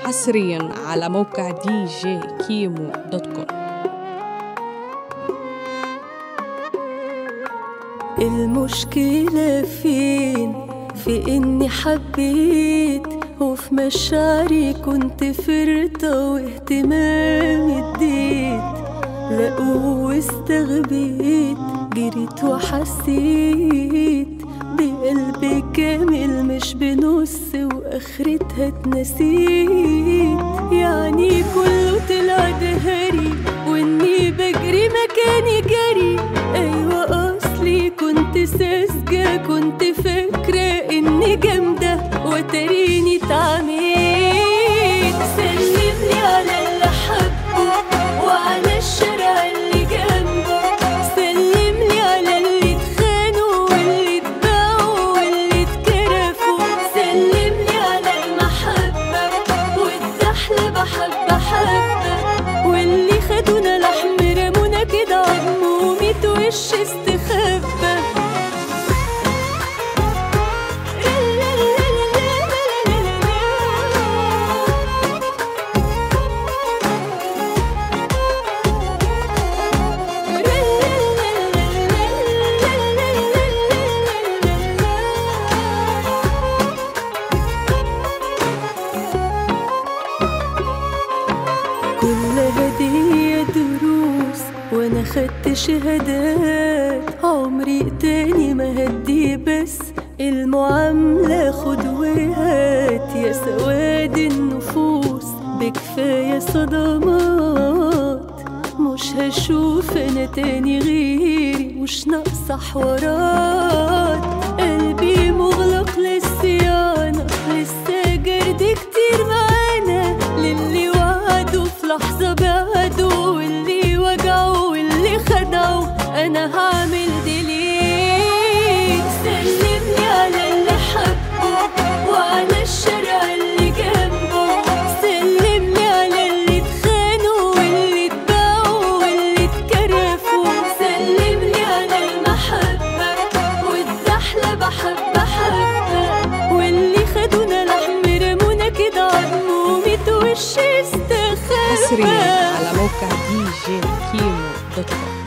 حصريا على موقع دي جي كيمو دوت كوم المشكلة فين في اني حبيت وفي مشاعري كنت فرطة واهتمامي اديت لا واستغبيت جريت وحسيت بقلبي كامل مش بنص واخرتها اتنسيت يعني كله طلع دهري واني بجري مكاني جري ايوه اصلي كنت ساذجة كنت فاكرة اني جامدة وتريني اتعميت سلمني على اللي حبه وعلى الشارع اللي جنبه سلمني على اللي اتخانوا واللي اتباعوا واللي اتكرفوا سلمني على المحبة والسحلة بحبة حبة واللي خدونا لحم رمونا كده عظم وميت وش استخبى كل هدية دروس وانا خدت شهادات عمري تاني ما هدي بس المعاملة خد وهات يا سواد النفوس بكفاية صدمات مش هشوف انا تاني غيري مش ناقصة حوارات قلبي مغلق للصيانة لسه جرد كتير معانا للي وعدوا في لحظة بعدوا واللي وجعوا واللي خدعوا انا هعمل ديليت سلمني على اللي حبه وعلى الشارع اللي جنبه سلمني على اللي اتخانوا واللي اتباعوا واللي اتكرفوا سلمني على المحبة والزحلة بحبة حبة واللي خدونا لحم رمونا كده عظم وميت وش استخبى حصريا على موقع دي جي كيمو دوت كوم